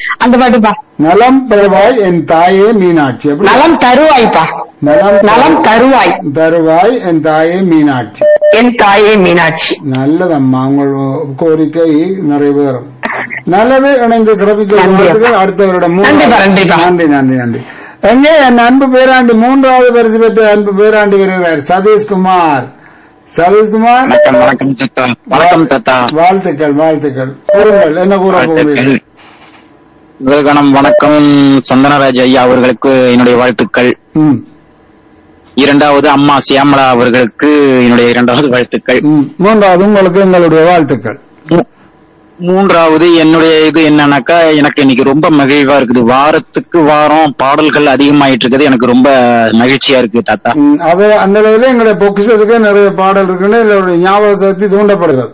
அந்த பாட்டுப்பா நலம் பெறுவாய் என் தாயே மீனாட்சி எப்படி நலம் தருவாய்ப்பா நலம் நலம் தருவாய் தருவாய் என் தாயே மீனாட்சி என் தாயே மீனாட்சி நல்லதம்மா உங்கள் கோரிக்கை நிறைவேறும் நல்லது இணைந்து சிறப்பித்த நன்றி. வாழ்த்துக்கள் அடுத்தவரிடம் மூன்று- நன்றிப்பா, நன்றிப்பா. நன்றி நன்றி நன்றி எங்கே என் அன்பு பேராண்டி மூன்றாவது பரிசு பெற்ற அன்பு பேராண்டி வருகிறார் சதீஷ்குமார் சதீஷ்குமார் வணக்கம் வணக்கம் தத்தா வணக்கம் தத்தா வாழ்த்துக்கள் வாழ்த்துக்கள் கூறுங்கள் என்ன கூற வாழ்த்துக்கள் போகிறீர்கள் விவேகானம் வணக்கம் சந்தனராஜ் ஐயா அவர்களுக்கு என்னுடைய வாழ்த்துக்கள் ம், இரண்டாவது அம்மா சியாமலா அவர்களுக்கு என்னுடைய இரண்டாவது வாழ்த்துக்கள் ம். மூன்றாவது உங்களுக்கு எங்களுடைய வாழ்த்துக்கள் மூ- மூன்றாவது என்னுடைய இது என்னன்னாக்கா எனக்கு இன்னைக்கு ரொம்ப மகிழ்வா இருக்குது வாரத்துக்கு வாரம் பாடல்கள் அதிகமாயிட்டு இருக்குது எனக்கு ரொம்ப மகிழ்ச்சியா இருக்கு தாத்தா ம், அது அந்த அளவில் எங்களுடைய பொக்கிஷத்துக்கு நிறைய பாடல் இருக்குன்னு எங்களுடைய ஞாபக சக்தி தூண்டப்படுகிறது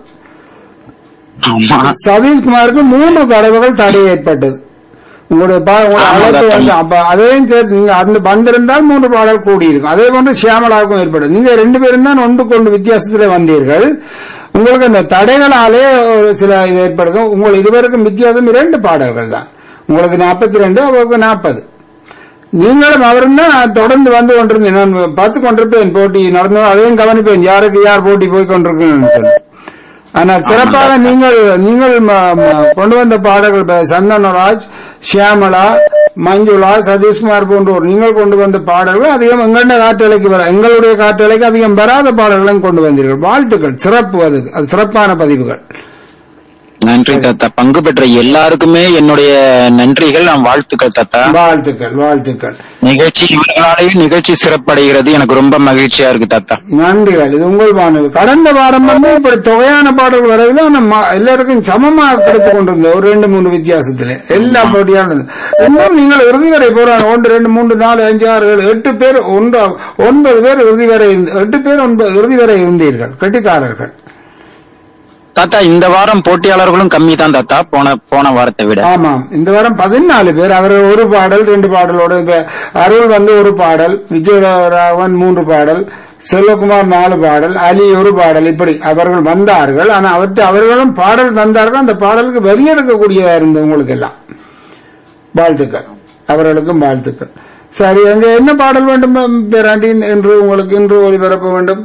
ஆமா சதீஷ்குமாருக்கு மூன்று தடவைகள் தடை ஏற்பட்டது உங்களுடைய பா- உங்களுடைய ஆமா, அழைப்பு டாக்டர். வந்து அப்ப அதையும் சேர்த்து நீங்க அந்த வந்திருந்தால் மூன்று பாடல் கூடியிருக்கும் அதே போன்று சியாமலாவுக்கும் ஏற்படும் நீங்க ரெண்டு பேரும் தான் ஒன்று கொண்டு வித்தியாசத்துல வந்தீர்கள் உங்களுக்கு அந்த தடைகளாலே ஒரு சில இது ஏற்படுக்கும் உங்கள் இருவருக்கும் வித்தியாசம் இரண்டு பாடல்கள் தான் உங்களுக்கு நாற்பத்தி ரெண்டு அவருக்கு நாற்பது நீங்களும் அவரும் தான் தொடர்ந்து வந்து கொண்டிருந்தேன் நான் பார்த்து கொண்டிருப்பேன் போட்டி நடந்து அதையும் கவனிப்பேன் யாருக்கு யார் போட்டி போய் கொண்டிருக்குன்னு சொல்லி ஆனால் சிறப்பாக நீங்கள் நீங்கள் ம- ம- கொண்டு வந்த பாடல்கள் இப்ப சந்தனராஜ் ஷியாமலா மஞ்சுளா சதீஷ்குமார் போன்றோர் நீங்கள் கொண்டு வந்த பாடல்கள் அதிகம் எங்களுடைய காற்றலைக்கு வர எங்களுடைய காற்றலைக்கு அதிகம் வராத பாடல்களும் கொண்டு வந்தீர்கள் வாழ்த்துக்கள் சிறப்பு அது அது சிறப்பான பதிவுகள் நன்றி தாத்தா பங்கு பெற்ற எல்லாருக்குமே என்னுடைய நன்றிகள் நான் வாழ்த்துக்கள் தாத்தா வாழ்த்துக்கள் வாழ்த்துக்கள் நிகழ்ச்சி இவர்களாலேயும் நிகழ்ச்சி சிறப்படைகிறது எனக்கு ரொம்ப மகிழ்ச்சியா இருக்கு தாத்தா நன்றிகள் இது உங்கள் வானது கடந்த வாரம் வந்து இப்படி தொகையான பாடல்கள் வரவில்லை ஆனா ம- எல்லாருக்கும் சமமாக கிடைத்துக் கொண்டிருந்தது ஒரு ரெண்டு மூணு வித்தியாசத்துல எல்லா போட்டியானது இன்னும் நீங்கள் இறுதி வரை போறாங்க ஒன்று ரெண்டு மூன்று நாலு அஞ்சு ஆறு ஏழு எட்டு பேர் ஒன்று ஒன்பது பேர் இறுதி வரை இருந்து- எட்டு பேர் ஒன்பது இறுதி வரை இருந்தீர்கள் கெட்டிக்காரர்கள் தாத்தா இந்த வாரம் போட்டியாளர்களும் கம்மி தான் தாத்தா போன போன வாரத்தை விட ஆமாம் இந்த வாரம் பதினாலு பேர் அவர் ஒரு பாடல் ரெண்டு பாடலோட இப்ப அருள் வந்து ஒரு பாடல் விஜயராகவன் மூன்று பாடல் செல்வகுமார் நாலு பாடல் அலி ஒரு பாடல் இப்படி அவர்கள் வந்தார்கள் ஆனா அவற்றை அவர்களும் பாடல் தந்தார்கள் அந்த பாடலுக்கு வெளியெடுக்கக்கூடியதா இருந்தது உங்களுக்கு எல்லாம் வாழ்த்துக்கள் அவர்களுக்கும் வாழ்த்துக்கள் சரி அங்க என்ன பாடல் வேண்டும் பேராண்டி என்று உங்களுக்கு இன்று ஒளிபரப்ப வேண்டும்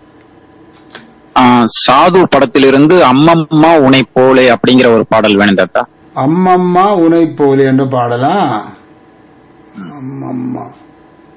ஆ, சாது படத்திலிருந்து அம்மம்மா உனை போலே அப்படிங்கிற ஒரு பாடல் வேணும் தாத்தா அம்மம்மா உனை போலே என்ற பாடலா அம்மம்மா